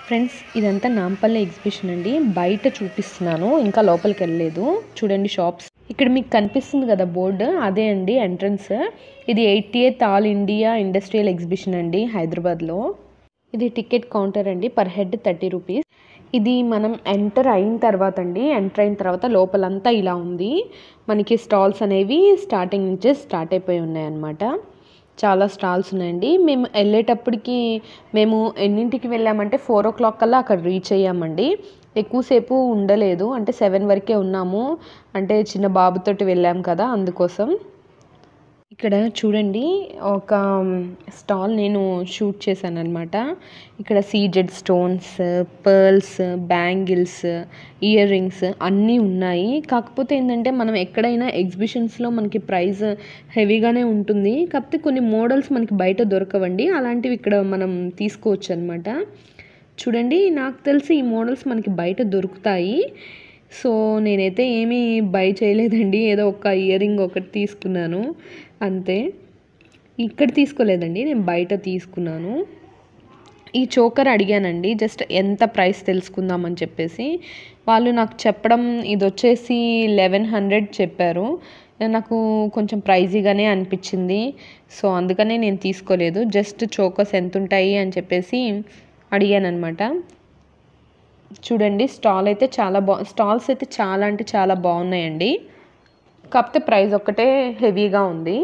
friends ఇదంతా Nampally exhibition అండి బయట చూపిస్తున్నాను ఇంకా లోపలికి వెళ్ళలేదు చూడండి షాప్స్ ఇక్కడ మీకు కనిపిస్తుంది కదా బోర్డు అదే అండి ఎంట్రన్స్ ఇది eighty eighth all India industrial exhibition అండి హైదరాబాద్లో ఇది టికెట్ కౌంటర్ అండి పర్ హెడ్ థర్టీ రూపీస్ ఇది మనం ఎంటర్ అయిన తర్వాత అండి ఎంటర్ అయిన తర్వాత లోపలంతా ఇలా ఉంది మనకి స్టాల్స్ అనేవి స్టార్టింగ్ నుంచే స్టార్ట్ అయిపోయి ఉన్నాయి అన్నమాట చాలా స్టాల్స్ ఉన్నాయండి మేము వెళ్ళేటప్పటికి మేము ఎన్నింటికి వెళ్ళామంటే ఫోర్ ఓ క్లాక్ కల్లా అక్కడ రీచ్ అయ్యామండి ఎక్కువసేపు ఉండలేదు అంటే సెవెన్ వరకే ఉన్నాము అంటే చిన్న బాబుతోటి వెళ్ళాం కదా అందుకోసం ఇక్కడ చూడండి ఒక స్టాల్ నేను షూట్ చేశాను అనమాట ఇక్కడ CZ stones pearls bangles earrings అన్నీ ఉన్నాయి కాకపోతే ఏంటంటే మనం ఎక్కడైనా ఎగ్జిబిషన్స్లో మనకి ప్రైస్ హెవీగానే ఉంటుంది కాకపోతే కొన్ని మోడల్స్ మనకి బయట దొరకవండి అలాంటివి ఇక్కడ మనం తీసుకోవచ్చు అనమాట చూడండి నాకు తెలిసి ఈ మోడల్స్ మనకి బయట దొరుకుతాయి సో నేనైతే ఏమీ బై చేయలేదండి ఏదో ఒక ఇయర్ రింగ్ ఒకటి తీసుకున్నాను అంతే ఇక్కడ తీసుకోలేదండి నేను బయట తీసుకున్నాను ఈ చోకర్ అడిగానండి జస్ట్ ఎంత ప్రైస్ తెలుసుకుందామని చెప్పేసి వాళ్ళు నాకు చెప్పడం ఇది వచ్చేసి లెవెన్ హండ్రెడ్ చెప్పారు నాకు కొంచెం ప్రైజీగానే అనిపించింది సో అందుకనే నేను తీసుకోలేదు జస్ట్ చోకర్స్ ఎంత ఉంటాయి అని చెప్పేసి అడిగాను అనమాట చూడండి స్టాల్ అయితే చాలా బా స్టాల్స్ అయితే చాలా అంటే చాలా బాగున్నాయండి కాకపోతే ప్రైస్ ఒక్కటే హెవీగా ఉంది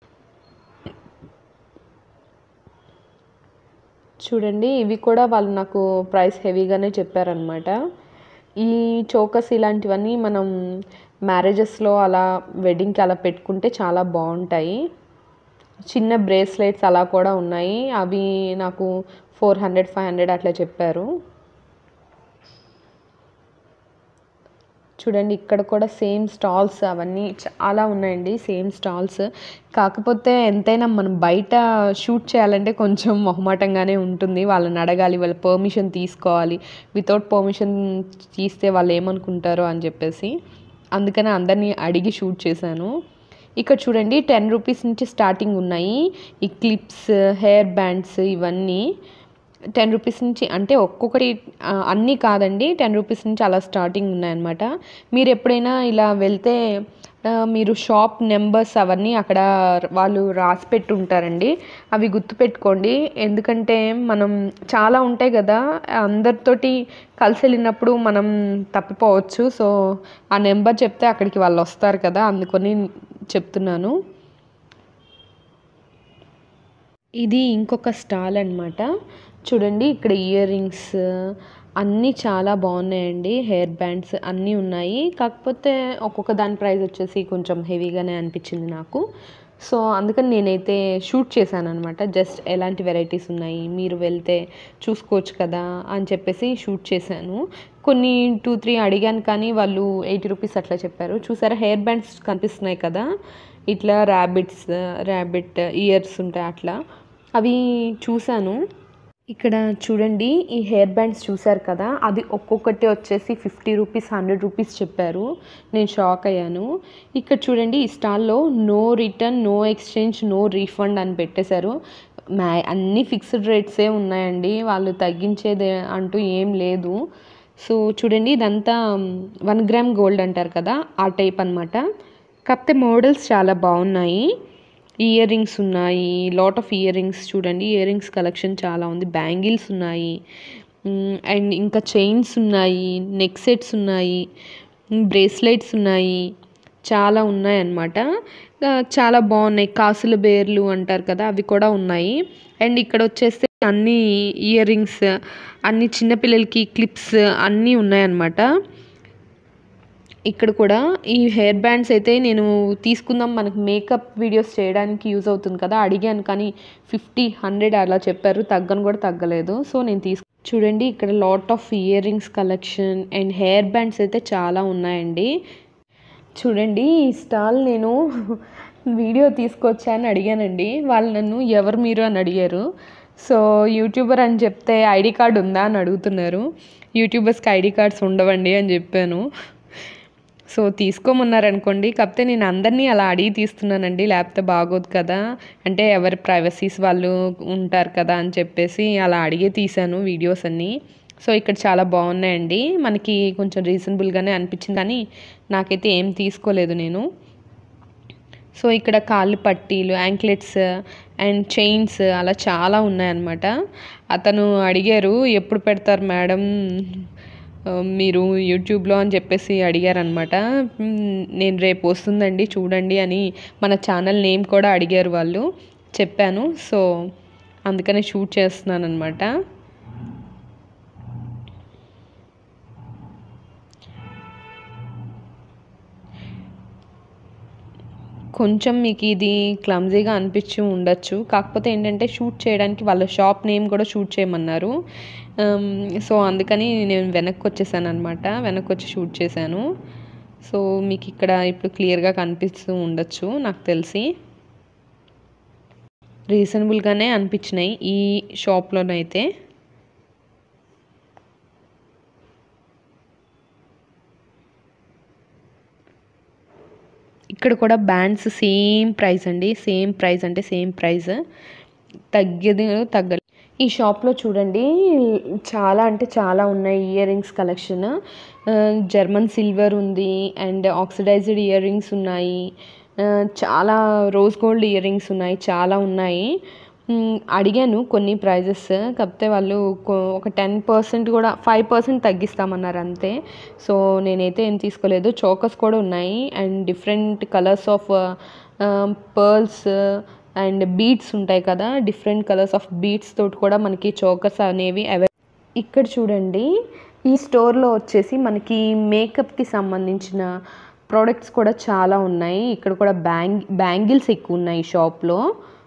చూడండి ఇవి కూడా వాళ్ళు నాకు ప్రైస్ హెవీగానే చెప్పారనమాట ఈ చోకస్ ఇలాంటివన్నీ మనం మ్యారేజెస్లో అలా వెడ్డింగ్కి అలా పెట్టుకుంటే చాలా బాగుంటాయి చిన్న బ్రేస్లెట్స్ అలా కూడా ఉన్నాయి అవి నాకు ఫోర్ హండ్రెడ్ ఫైవ్ హండ్రెడ్ అట్లా చెప్పారు చూడండి ఇక్కడ కూడా సేమ్ స్టాల్స్ అవన్నీ చాలా ఉన్నాయండి సేమ్ స్టాల్స్ కాకపోతే ఎంతైనా మనం బయట షూట్ చేయాలంటే కొంచెం మొహమాటంగానే ఉంటుంది వాళ్ళని అడగాలి వాళ్ళ పర్మిషన్ తీసుకోవాలి వితౌట్ పర్మిషన్ తీస్తే వాళ్ళు ఏమనుకుంటారో అని చెప్పేసి అందుకని అందరినీ అడిగి షూట్ చేశాను ఇక్కడ చూడండి టెన్ రూపీస్ నుంచి స్టార్టింగ్ ఉన్నాయి ఈ క్లిప్స్ హెయిర్ బ్యాండ్స్ ఇవన్నీ టెన్ రూపీస్ నుంచి అంటే ఒక్కొక్కటి అన్నీ కాదండి టెన్ రూపీస్ నుంచి అలా స్టార్టింగ్ ఉన్నాయన్నమాట మీరు ఎప్పుడైనా ఇలా వెళ్తే మీరు షాప్ నెంబర్స్ అవన్నీ అక్కడ వాళ్ళు రాసి పెట్టి ఉంటారండి అవి గుర్తుపెట్టుకోండి ఎందుకంటే మనం చాలా ఉంటాయి కదా అందరితోటి కలిసి వెళ్ళినప్పుడు మనం తప్పిపోవచ్చు సో ఆ నెంబర్ చెప్తే అక్కడికి వాళ్ళు వస్తారు కదా అందుకొని చెప్తున్నాను ఇది ఇంకొక స్టాల్ అనమాట చూడండి ఇక్కడ ఇయర్ రింగ్స్ అన్నీ చాలా బాగున్నాయండి హెయిర్ బ్యాండ్స్ అన్నీ ఉన్నాయి కాకపోతే ఒక్కొక్క దాని ప్రైస్ వచ్చేసి కొంచెం హెవీగానే అనిపించింది నాకు సో అందుకని నేనైతే షూట్ చేశాను అనమాట జస్ట్ ఎలాంటి వెరైటీస్ ఉన్నాయి మీరు వెళ్తే చూసుకోవచ్చు కదా అని చెప్పేసి షూట్ చేశాను కొన్ని టూ త్రీ అడిగాను కానీ వాళ్ళు ఎయిటీ రూపీస్ అట్లా చెప్పారు చూసారా హెయిర్ బ్యాండ్స్ కనిపిస్తున్నాయి కదా ఇట్లా ర్యాబిట్స్ ర్యాబిట్ ఇయర్స్ ఉంటాయి అట్లా అవి చూశాను ఇక్కడ చూడండి ఈ హెయిర్ బ్యాండ్స్ చూసారు కదా అది ఒక్కొక్కటి వచ్చేసి ఫిఫ్టీ రూపీస్ హండ్రెడ్ రూపీస్ చెప్పారు నేను షాక్ అయ్యాను ఇక్కడ చూడండి ఈ స్టాల్లో no return no exchange no refund అని పెట్టేశారు మ్యా అన్ని ఫిక్స్డ్ రేట్సే ఉన్నాయండి వాళ్ళు తగ్గించేది అంటూ ఏం లేదు సో చూడండి ఇదంతా వన్ గ్రామ్ గోల్డ్ అంటారు కదా ఆ టైప్ అనమాట కాకపోతే మోడల్స్ చాలా బాగున్నాయి ఇయర్ రింగ్స్ ఉన్నాయి లాట్ ఆఫ్ ఇయర్ రింగ్స్ చూడండి ఇయర్ రింగ్స్ కలెక్షన్ చాలా ఉంది బ్యాంగిల్స్ ఉన్నాయి అండ్ ఇంకా చైన్స్ ఉన్నాయి నెక్ సెట్స్ ఉన్నాయి బ్రేస్లెట్స్ ఉన్నాయి చాలా ఉన్నాయి అన్నమాట చాలా బాగున్నాయి కాసుల బేర్లు అంటారు కదా అవి కూడా ఉన్నాయి అండ్ ఇక్కడ వచ్చేస్తే అన్ని ఇయర్ రింగ్స్ అన్ని చిన్నపిల్లలకి క్లిప్స్ అన్నీ ఉన్నాయన్నమాట ఇక్కడ కూడా ఈ హెయిర్ బ్యాండ్స్ అయితే నేను తీసుకుందాం మనకి మేకప్ వీడియోస్ చేయడానికి యూజ్ అవుతుంది కదా అడిగాను కానీ ఫిఫ్టీ హండ్రెడ్ అలా చెప్పారు తగ్గను కూడా తగ్గలేదు సో నేను తీసుకు చూడండి ఇక్కడ lot of earrings collection and hair bands అయితే చాలా ఉన్నాయండి చూడండి ఈ స్టాల్ నేను వీడియో తీసుకొచ్చాను అడిగానండి వాళ్ళు నన్ను ఎవరు మీరు అని అడిగారు సో యూట్యూబర్ అని చెప్తే ఐడి కార్డ్ ఉందా అని అడుగుతున్నారు యూట్యూబర్స్కి ఐడి కార్డ్స్ ఉండవండి అని చెప్పాను సో తీసుకోమన్నారనుకోండి కాకపోతే నేను అందరినీ అలా అడిగి తీస్తున్నానండి లేకపోతే బాగోదు కదా అంటే ఎవరి ప్రైవసీస్ వాళ్ళు ఉంటారు కదా అని చెప్పేసి అలా అడిగే తీశాను వీడియోస్ అన్నీ సో ఇక్కడ చాలా బాగున్నాయండి మనకి కొంచెం రీజనబుల్గానే అనిపించింది కానీ నాకైతే ఏం తీసుకోలేదు నేను సో ఇక్కడ కాళ్ళు పట్టీలు యాంక్లెట్స్ అండ్ చైన్స్ అలా చాలా ఉన్నాయన్నమాట అతను అడిగారు ఎప్పుడు పెడతారు మేడం ఆ, మీరు యూట్యూబ్లో అని చెప్పేసి అడిగారనమాట నేను రేపు వస్తుందండి చూడండి అని మన ఛానల్ నేమ్ కూడా అడిగారు వాళ్ళు చెప్పాను సో అందుకనే షూట్ చేస్తున్నాను అనమాట కొంచెం మీకు ఇది క్లమ్జీగా అనిపించి ఉండొచ్చు కాకపోతే ఏంటంటే షూట్ చేయడానికి వాళ్ళ షాప్ నేమ్ కూడా షూట్ చేయమన్నారు ఆమ్, సో అందుకని నేను వెనక్కి వచ్చేసాను అనమాట వెనక్కి వచ్చి షూట్ చేశాను సో మీకు ఇక్కడ ఇప్పుడు క్లియర్గా కనిపిస్తూ ఉండొచ్చు నాకు తెలిసి రీజనబుల్గానే అనిపించినాయి ఈ షాప్లోనైతే ఇక్కడ కూడా బ్యాండ్స్ సేమ్ ప్రైస్ అండి సేమ్ ప్రైస్ అంటే సేమ్ ప్రైస్ తగ్గేది తగ్గ ఈ షాప్లో చూడండి చాలా అంటే చాలా ఉన్నాయి earrings collection German silver ఉంది అండ్ ఆక్సిడైజ్డ్ ఇయర్ రింగ్స్ ఉన్నాయి ఆ, చాలా రోజ్ గోల్డ్ ఇయర్ రింగ్స్ ఉన్నాయి చాలా ఉన్నాయి మ్, అడిగాను కొన్ని ప్రైజెస్ కాకపోతే వాళ్ళు కొ- ఒక టెన్ పర్సెంట్ కూడా ఫైవ్ పర్సెంట్ తగ్గిస్తామన్నారు అంతే సో నేనైతే ఏం తీసుకోలేదు చోకస్ కూడా ఉన్నాయి and different colours of pearls and beads ఉంటాయి కదా డిఫరెంట్ కలర్స్ ఆఫ్ బీడ్స్ తోటి కూడా మనకి చోకస్ అనేవి అవై ఇక్కడ చూడండి ఈ స్టోర్లో వచ్చేసి మనకి మేకప్కి సంబంధించిన ప్రోడక్ట్స్ కూడా చాలా ఉన్నాయి ఇక్కడ కూడా బ్యాంగ్ బ్యాంగిల్స్ ఎక్కువ ఉన్నాయి ఈ షాప్లో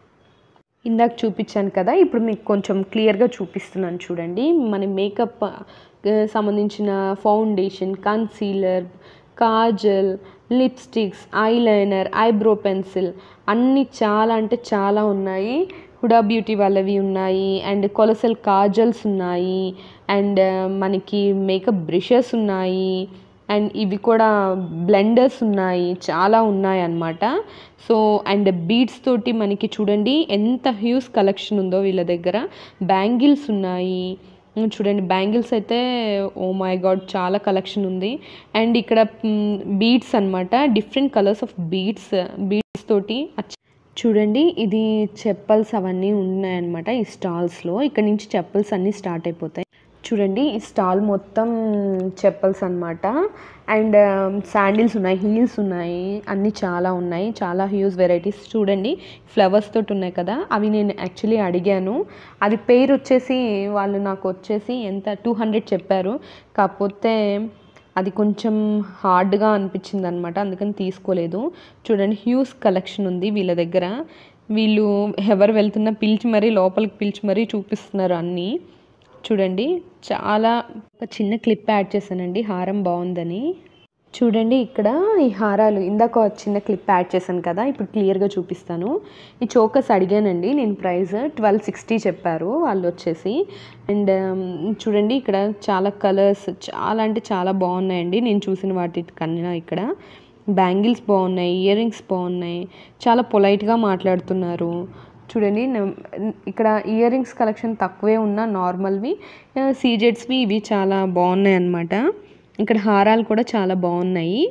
ఇందాక చూపించాను కదా ఇప్పుడు మీకు కొంచెం క్లియర్గా చూపిస్తున్నాను చూడండి మన మేకప్ ఆ, సంబంధించిన foundation concealer kajal lipsticks eyeliner eyebrow pencil అన్నీ చాలా అంటే చాలా ఉన్నాయి హుడా బ్యూటీ వాళ్ళవి ఉన్నాయి అండ్ కొలసల్ కాజల్స్ ఉన్నాయి అండ్ మనకి మేకప్ బ్రషెస్ ఉన్నాయి అండ్ ఇవి కూడా బ్లెండర్స్ ఉన్నాయి చాలా ఉన్నాయి అన్నమాట సో అండ్ బీడ్స్ తోటి మనకి చూడండి ఎంత హ్యూజ్ కలెక్షన్ ఉందో వీళ్ళ దగ్గర బ్యాంగిల్స్ ఉన్నాయి ఉమ్, చూడండి బ్యాంగిల్స్ అయితే ఓ మై గాడ్ చాలా కలెక్షన్ ఉంది అండ్ ఇక్కడ బీడ్స్ అన్నమాట different colours of beads beads తోటి అచ్చ- చూడండి ఇది చెప్పల్స్ అవన్నీ ఉన్నాయన్నమాట ఈ స్టాల్స్లో ఇక్కడ నుంచి చెప్పల్స్ అన్నీ స్టార్ట్ అయిపోతాయి చూడండి ఈ స్టాల్ మొత్తం చెప్పల్స్ అన్నమాట అండ్ శాండిల్స్ ఉన్నాయి హీల్స్ ఉన్నాయి అన్నీ చాలా ఉన్నాయి చాలా హ్యూజ్ వెరైటీస్ చూడండి ఫ్లవర్స్ తోటి ఉన్నాయి కదా అవి నేను యాక్చువల్లీ అడిగాను అది పేరు వచ్చేసి వాళ్ళు నాకు వచ్చేసి ఎంత టూ హండ్రెడ్ చెప్పారు కాకపోతే అది కొంచెం హార్డ్గా అనిపించింది అనమాట అందుకని తీసుకోలేదు చూడండి హ్యూజ్ కలెక్షన్ ఉంది వీళ్ళ దగ్గర వీళ్ళు ఎవరు వెళ్తున్నా పిలిచి మరీ లోపలికి పిలిచి మరీ చూపిస్తున్నారు అన్నీ చూడండి చాలా ఒక చిన్న క్లిప్ యాడ్ చేశానండి హారం బాగుందని చూడండి ఇక్కడ ఈ హారాలు ఇందాక ఒక చిన్న క్లిప్ యాడ్ చేశాను కదా ఇప్పుడు క్లియర్గా చూపిస్తాను ఈ చోకస్ అడిగానండి నేను ప్రైస్ ట్వెల్వ్ సిక్స్టీ చెప్పారు వాళ్ళు వచ్చేసి అండ్ చూడండి ఇక్కడ చాలా కలర్స్ చాలా అంటే చాలా బాగున్నాయండి నేను చూసిన వాటి కన్నా ఇక్కడ బ్యాంగిల్స్ బాగున్నాయి ఇయర్ రింగ్స్ బాగున్నాయి చాలా పొలైట్గా మాట్లాడుతున్నారు చూడండి న- ఇక్కడ ఇయర్ రింగ్స్ కలెక్షన్ తక్కువే ఉన్న నార్మల్వి సీజెట్స్వి ఇవి చాలా బాగున్నాయి అన్నమాట ఇక్కడ హారాలు కూడా చాలా బాగున్నాయి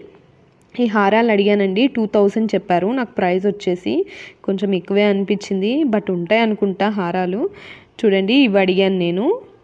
ఈ హారాలు అడిగానండి టూ థౌజండ్ చెప్పారు నాకు ప్రైస్ వచ్చేసి కొంచెం ఎక్కువే అనిపించింది బట్ ఉంటాయి అనుకుంటా హారాలు చూడండి ఇవి అడిగాను నేను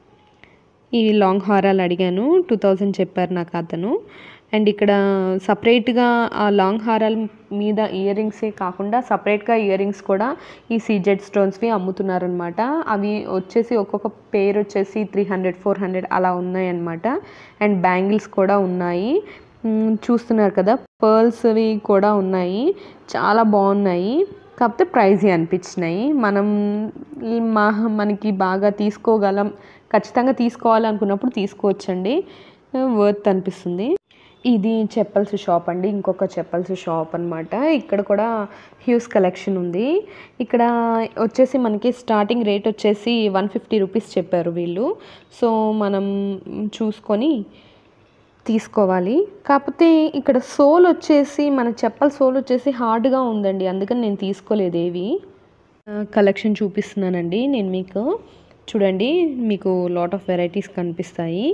ఈ లాంగ్ హారాలు అడిగాను టూ థౌజండ్ చెప్పారు నాకు అతను అండ్ ఇక్కడ సపరేట్గా ఆ లాంగ్ హారాల మీద ఇయర్ రింగ్సే కాకుండా సపరేట్గా ఇయర్ రింగ్స్ కూడా ఈ సీజెడ్ స్టోన్స్వి అమ్ముతున్నారనమాట అవి వచ్చేసి ఒక్కొక్క పేరు వచ్చేసి త్రీ హండ్రెడ్ ఫోర్ హండ్రెడ్ అలా ఉన్నాయన్నమాట అండ్ బ్యాంగిల్స్ కూడా ఉన్నాయి మ్, చూస్తున్నారు కదా పర్ల్స్వి కూడా ఉన్నాయి చాలా బాగున్నాయి కాకపోతే ప్రైజీ అనిపించినాయి మనం ఈ మా మనకి బాగా తీసుకోగలం ఖచ్చితంగా తీసుకోవాలనుకున్నప్పుడు తీసుకోవచ్చండి వర్త్ అనిపిస్తుంది ఇది చెప్పల్స్ షాప్ అండి ఇంకొక చెప్పల్స్ షాప్ అన్నమాట ఇక్కడ కూడా హ్యూస్ కలెక్షన్ ఉంది ఇక్కడ వచ్చేసి మనకి స్టార్టింగ్ రేట్ వచ్చేసి వన్ ఫిఫ్టీ రూపీస్ చెప్పారు వీళ్ళు సో మనం చూసుకొని తీసుకోవాలి కాకపోతే ఇక్కడ సోల్ వచ్చేసి మన చెప్పల్ సోల్ వచ్చేసి హార్డ్గా ఉందండి అందుకని నేను తీసుకోలేదు ఏవి కలెక్షన్ చూపిస్తున్నానండి నేను మీకు చూడండి మీకు లాట్ ఆఫ్ వెరైటీస్ కనిపిస్తాయి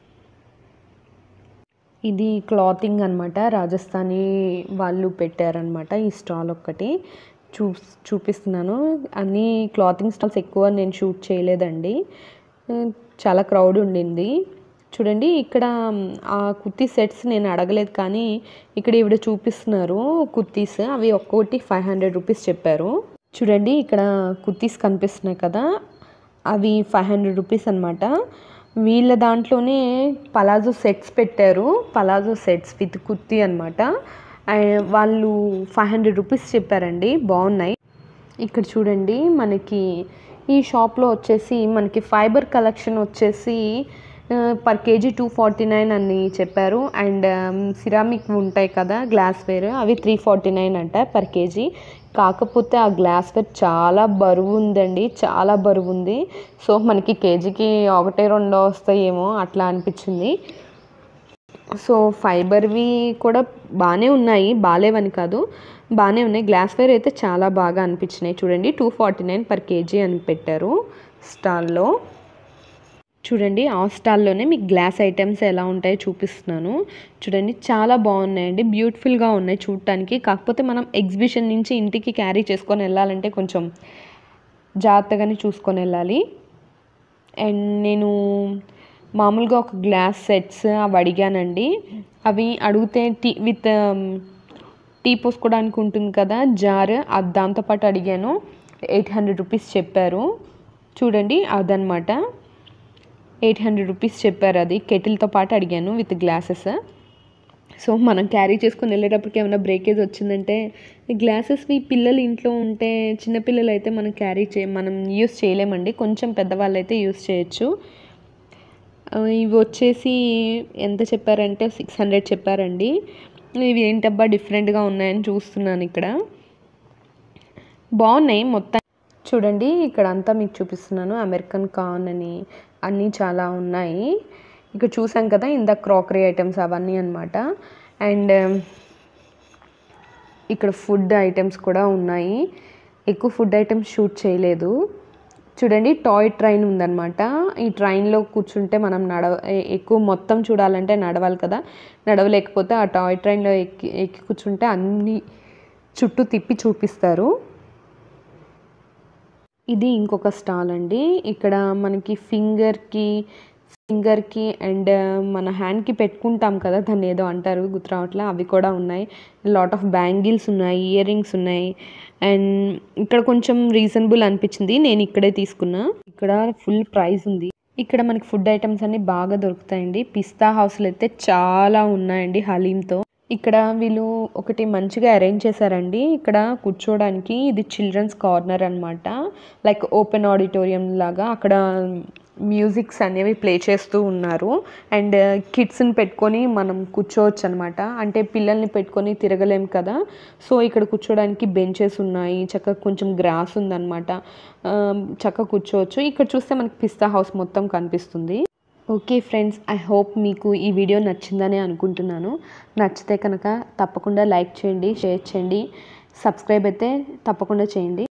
ఇది క్లాతింగ్ అనమాట రాజస్థానీ వాళ్ళు పెట్టారనమాట ఈ స్టాల్ ఒక్కటి చూ చూపిస్తున్నాను అన్ని క్లాతింగ్ స్టాల్స్ ఎక్కువ నేను షూట్ చేయలేదండి చాలా క్రౌడ్ ఉండింది చూడండి ఇక్కడ ఆ కుర్తీ సెట్స్ నేను అడగలేదు కానీ ఇక్కడ ఇవిడ చూపిస్తున్నారు కుర్తీస్ అవి ఒక్కొక్కటి ఫైవ్ హండ్రెడ్ రూపీస్ చెప్పారు చూడండి ఇక్కడ కుర్తీస్ కనిపిస్తున్నాయి కదా అవి ఫైవ్ హండ్రెడ్ రూపీస్ అనమాట వీళ్ళ దాంట్లోనే పలాజో సెట్స్ పెట్టారు పలాజో సెట్స్ విత్ కుర్తీ అనమాట వాళ్ళు ఫైవ్ హండ్రెడ్ రూపీస్ చెప్పారండి బాగున్నాయి ఇక్కడ చూడండి మనకి ఈ షాప్లో వచ్చేసి మనకి ఫైబర్ కలెక్షన్ వచ్చేసి per KG two forty nine అని చెప్పారు అండ్ సిరామిక్ ఉంటాయి కదా గ్లాస్ వేర్ అవి త్రీ ఫార్టీ నైన్ అంట పర్ కేజీ కాకపోతే ఆ గ్లాస్ వేర్ చాలా బరువు ఉందండి చాలా బరువు ఉంది సో మనకి కేజీకి ఒకటే రెండో వస్తాయేమో అట్లా అనిపించింది సో ఫైబర్వి కూడా బాగానే ఉన్నాయి బాగాలేవని కాదు బాగానే ఉన్నాయి గ్లాస్ వేర్ అయితే చాలా బాగా అనిపించినాయి చూడండి two forty nine per KG అని పెట్టారు స్టాల్లో చూడండి ఆ స్టాల్లోనే మీకు గ్లాస్ ఐటమ్స్ ఎలా ఉంటాయో చూపిస్తున్నాను చూడండి చాలా బాగున్నాయండి బ్యూటిఫుల్గా ఉన్నాయి చూడటానికి కాకపోతే మనం ఎగ్జిబిషన్ నుంచి ఇంటికి క్యారీ చేసుకొని వెళ్ళాలంటే కొంచెం జాగ్రత్తగానే చూసుకొని వెళ్ళాలి అండ్ నేను మామూలుగా ఒక గ్లాస్ సెట్స్ అవి అడిగానండి అవి అడిగితే టీ విత్ టీ పోసుకోవడానికి ఉంటుంది కదా జార్ అది దాంతోపాటు అడిగాను ఎయిట్ హండ్రెడ్ రూపీస్ చెప్పారు చూడండి అదనమాట ఎయిట్ హండ్రెడ్ రూపీస్ చెప్పారు అది కెటిల్తో పాటు అడిగాను విత్ గ్లాసెస్ సో మనం క్యారీ చేసుకొని వెళ్ళేటప్పటికి ఏమైనా బ్రేకేజ్ వచ్చిందంటే గ్లాసెస్వి పిల్లలు ఇంట్లో ఉంటే చిన్నపిల్లలు అయితే మనం క్యారీ చే మనం యూస్ చేయలేమండి కొంచెం పెద్దవాళ్ళు అయితే యూస్ చేయొచ్చు ఇవి వచ్చేసి ఎంత చెప్పారంటే సిక్స్ హండ్రెడ్ చెప్పారండి ఇవి ఏంటబ్బా డిఫరెంట్గా ఉన్నాయని చూస్తున్నాను ఇక్కడ బాగున్నాయి మొత్తం చూడండి ఇక్కడ అంతా మీకు చూపిస్తున్నాను అమెరికన్ కార్న్ అని అన్నీ చాలా ఉన్నాయి ఇక్కడ చూసాం కదా ఇంత క్రాకరీ ఐటమ్స్ అవన్నీ అనమాట అండ్ ఇక్కడ ఫుడ్ ఐటమ్స్ కూడా ఉన్నాయి ఎక్కువ ఫుడ్ ఐటమ్స్ షూట్ చేయలేదు చూడండి టాయ్ ట్రైన్ ఉందన్నమాట ఈ ట్రైన్లో కూర్చుంటే మనం నడవ ఎక్కువ మొత్తం చూడాలంటే నడవాలి కదా నడవలేకపోతే ఆ టాయ్ ట్రైన్లో ఎక్కి ఎక్కి కూర్చుంటే అన్ని చుట్టూ తిప్పి చూపిస్తారు ఇది ఇంకొక స్టాల్ అండి ఇక్కడ మనకి ఫింగర్కి ఫింగర్కి అండ్ మన హ్యాండ్కి పెట్టుకుంటాం కదా దాన్ని ఏదో అంటారు గుర్తు రావట్లే అవి కూడా ఉన్నాయి లాట్ ఆఫ్ బ్యాంగిల్స్ ఉన్నాయి ఇయర్ రింగ్స్ ఉన్నాయి అండ్ ఇక్కడ కొంచెం రీజనబుల్ అనిపించింది నేను ఇక్కడే తీసుకున్నా ఇక్కడ ఫుల్ ప్రైస్ ఉంది ఇక్కడ మనకి ఫుడ్ ఐటమ్స్ అన్ని బాగా దొరుకుతాయండి పిస్తా హౌస్లు అయితే చాలా ఉన్నాయండి హలీంతో ఇక్కడ వీళ్ళు ఒకటి మంచిగా అరేంజ్ చేశారండి ఇక్కడ కూర్చోవడానికి ఇది చిల్డ్రన్స్ కార్నర్ అనమాట లైక్ ఓపెన్ ఆడిటోరియం లాగా అక్కడ మ్యూజిక్స్ అనేవి ప్లే చేస్తూ ఉన్నారు అండ్ కిడ్స్ని పెట్టుకొని మనం కూర్చోవచ్చు అనమాట అంటే పిల్లల్ని పెట్టుకొని తిరగలేం కదా సో ఇక్కడ కూర్చోడానికి బెంచెస్ ఉన్నాయి చక్కగా కొంచెం గ్రాస్ ఉందన్నమాట చక్కగా కూర్చోవచ్చు ఇక్కడ చూస్తే మనకి పిస్తా హౌస్ మొత్తం కనిపిస్తుంది ఓకే ఫ్రెండ్స్ ఐ హోప్ మీకు ఈ వీడియో నచ్చిందని అనుకుంటున్నాను నచ్చితే కనుక తప్పకుండా లైక్ చేయండి షేర్ చేయండి సబ్స్క్రైబ్ అయితే తప్పకుండా చేయండి